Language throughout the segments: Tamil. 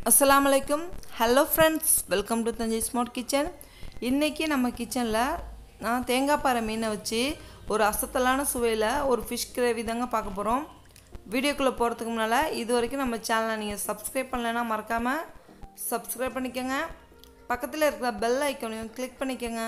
அஸ்ஸலாமு அலைக்கும் hello friends welcome to Thanjai smart kitchen இன்றைக்கி நம்ம கிச்சனில் நான் தேங்காய் பாறை மீனை வச்சு ஒரு அசத்தலான சுவையில் ஒரு ஃபிஷ் கிரேவி தாங்க பார்க்க போகிறோம் வீடியோக்குள்ளே போகிறதுக்கு முன்னால் இது வரைக்கும் நம்ம சேனலை நீங்கள் சப்ஸ்கிரைப் பண்ணலைன்னா மறக்காமல் சப்ஸ்கிரைப் பண்ணிக்கோங்க பக்கத்தில் இருக்கிற பெல் ஐக்கானையும் கிளிக் பண்ணிக்கோங்க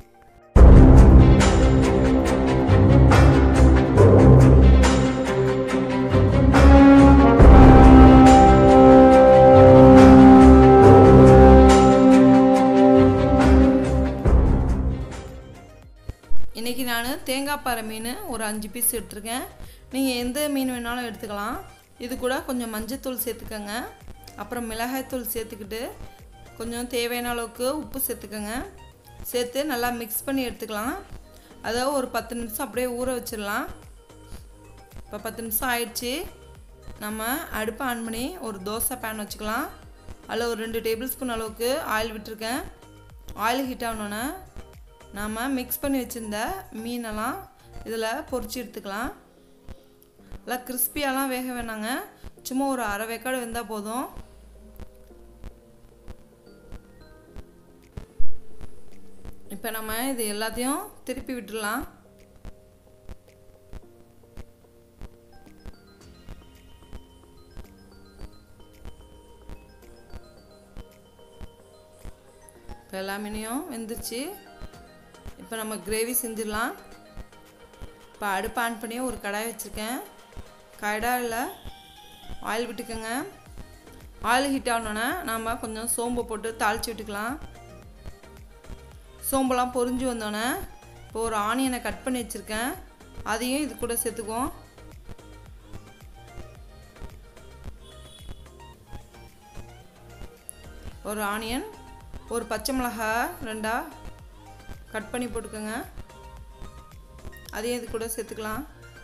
இன்றைக்கி நான் தேங்காய் பாறை மீன் ஒரு அஞ்சு பீஸ் எடுத்திருக்கேன் நீங்கள் எந்த மீன் வேணாலும் எடுத்துக்கலாம் இது கூட கொஞ்சம் மஞ்சத்தூள் சேர்த்துக்கோங்க அப்புறம் மிளகாய்த்தூள் சேர்த்துக்கிட்டு கொஞ்சம் தேவையான அளவுக்கு உப்பு சேர்த்துக்கோங்க சேர்த்து நல்லா மிக்ஸ் பண்ணி எடுத்துக்கலாம் அதை ஒரு பத்து நிமிஷம் அப்படியே ஊற வச்சிடலாம் இப்போ பத்து நிமிஷம் ஆயிடுச்சு நம்ம அடுப்பை ஆன் பண்ணி ஒரு தோசை பேன் வச்சுக்கலாம் அதில் ஒரு ரெண்டு டேபிள் ஸ்பூன் அளவுக்கு ஆயில் விட்டுருக்கேன் ஆயில் ஹீட் ஆகணுன்னே நாம் மிக்ஸ் பண்ணி வச்சுருந்த மீனெல்லாம் இதில் பொரிச்சு எடுத்துக்கலாம் நல்லா கிறிஸ்பியாலாம் வேக வேணாங்க சும்மா ஒரு அரை வேக்காடு வெந்தால் போதும் இப்போ நம்ம இது எல்லாத்தையும் திருப்பி விட்டுடலாம் இப்போ எல்லா மீனையும் வெந்துருச்சு இப்போ நம்ம கிரேவி செஞ்சிடலாம் இப்போ அடுப்பு ஆன் பண்ணி ஒரு கடாய் வச்சுருக்கேன் கடாயில் ஆயில் விட்டுக்கோங்க ஆயில் ஹீட் ஆகணுன்னா நம்ம கொஞ்சம் சோம்பு போட்டு தாளித்து விட்டுக்கலாம் சோம்பெல்லாம் பொரிஞ்சு வந்தோடனே இப்போ ஒரு ஆனியனை கட் பண்ணி வச்சுருக்கேன் அதையும் இது கூட சேர்த்துக்குவோம் ஒரு ஆனியன் ஒரு பச்சை மிளகா ரெண்டா கட் பண்ணி போட்டுக்கோங்க அதையும் இது கூட சேர்த்துக்கலாம்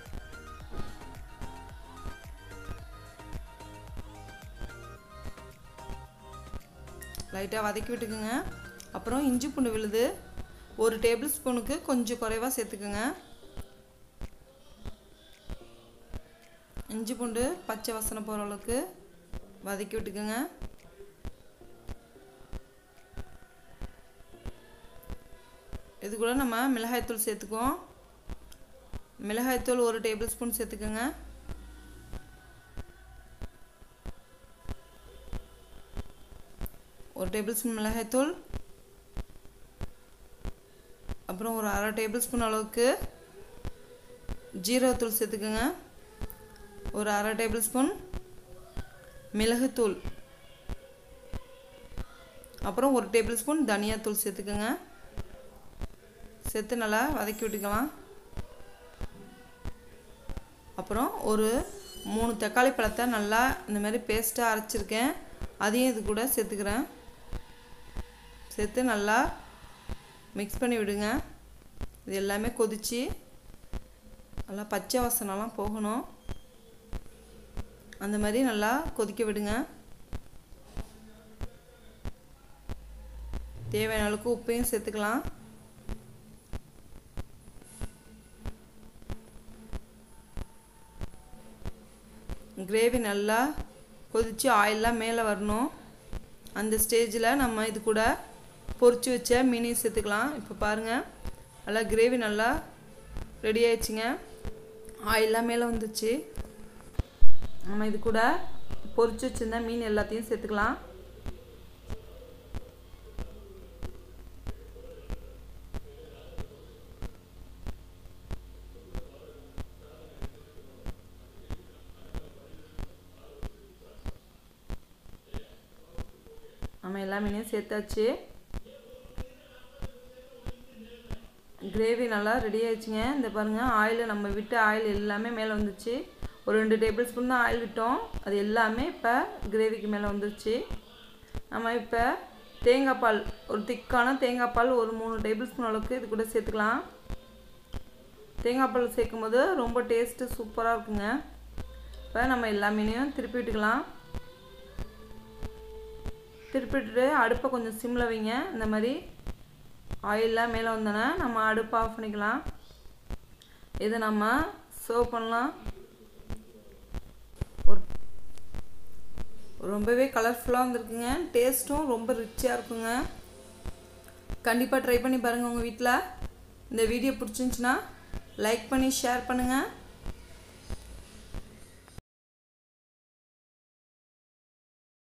லைட்டாக வதக்கி விட்டுக்குங்க அப்புறம் இஞ்சி பூண்டு விழுது ஒரு டேபிள் ஸ்பூனுக்கு கொஞ்சம் குறைவாக சேர்த்துக்குங்க இஞ்சி பூண்டு பச்சை வாசனை போகிற அளவுக்கு வதக்கி விட்டுக்குங்க இது கூட நம்ம மிளகாய்த்தூள் சேர்த்துக்குவோம் மிளகாய்த்தூள் ஒரு டேபிள் ஸ்பூன் சேர்த்துக்கோங்க ஒரு டேபிள் ஸ்பூன் மிளகாய்த்தூள் அப்புறம் ஒரு அரை டேபிள் ஸ்பூன் அளவுக்கு ஜீரகத்தூள் சேர்த்துக்கோங்க ஒரு அரை டேபிள் ஸ்பூன் மிளகுத்தூள் அப்புறம் ஒரு டேபிள் ஸ்பூன் தனியாத்தூள் சேர்த்துக்கோங்க சேர்த்து நல்லா வதக்கி விட்டுக்கலாம் அப்புறம் ஒரு மூணு தக்காளி பழத்தை நல்லா இந்த மாதிரி பேஸ்ட்டாக அரைச்சிருக்கேன் அதையும் இது கூட சேர்த்துக்கிறேன் சேர்த்து நல்லா மிக்ஸ் பண்ணி விடுங்க இது எல்லாமே கொதித்து நல்லா பச்சை வாசனெல்லாம் போகணும் அந்த மாதிரி நல்லா கொதிக்க விடுங்க தேவையான அளவுக்கு உப்பையும் சேர்த்துக்கலாம் கிரேவி நல்லா கொதித்து ஆயிலெலாம் மேலே வரணும் அந்த ஸ்டேஜில் நம்ம இது கூட பொரிச்சு வச்ச மீனையும் சேர்த்துக்கலாம் இப்போ பாருங்கள் நல்லா கிரேவி நல்லா ரெடி ஆயிடுச்சுங்க ஆயிலெலாம் மேலே வந்துச்சு நம்ம இது கூட பொரிச்சு வச்சுருந்த மீன் எல்லாத்தையும் சேர்த்துக்கலாம் நம்ம எல்லா மீனையும் சேர்த்தாச்சு கிரேவி நல்லா ரெடி ஆயிடுச்சுங்க இந்த பாருங்கள் ஆயில் நம்ம விட்ட ஆயில் எல்லாமே மேலே வந்துச்சு ஒரு ரெண்டு டேபிள் ஸ்பூன் தான் ஆயில் விட்டோம் அது எல்லாமே இப்போ கிரேவிக்கு மேலே வந்துருச்சு நம்ம இப்போ தேங்காய் பால் ஒரு திக்கான தேங்காய் பால் ஒரு மூணு டேபிள் ஸ்பூன் அளவுக்கு இது கூட சேர்த்துக்கலாம் தேங்காய் பால் சேர்க்கும் போது ரொம்ப டேஸ்ட்டு சூப்பராக இருக்குங்க இப்போ நம்ம எல்லா மீனையும் திருப்பி விட்டுக்கலாம் திருப்பிட்டு அடுப்பை கொஞ்சம் சிம்மில் வைங்க இந்த மாதிரி ஆயிலெலாம் மேலே வந்தோன்னே நம்ம அடுப்பை ஆஃப் பண்ணிக்கலாம் இதை நம்ம சர்வ் பண்ணலாம் ஒரு ரொம்பவே கலர்ஃபுல்லாக வந்திருக்குங்க டேஸ்ட்டும் ரொம்ப ரிச்சாக இருக்குங்க கண்டிப்பாக ட்ரை பண்ணி பாருங்கள் உங்கள் வீட்டில் இந்த வீடியோ பிடிச்சிருந்துச்சின்னா லைக் பண்ணி ஷேர் பண்ணுங்கள்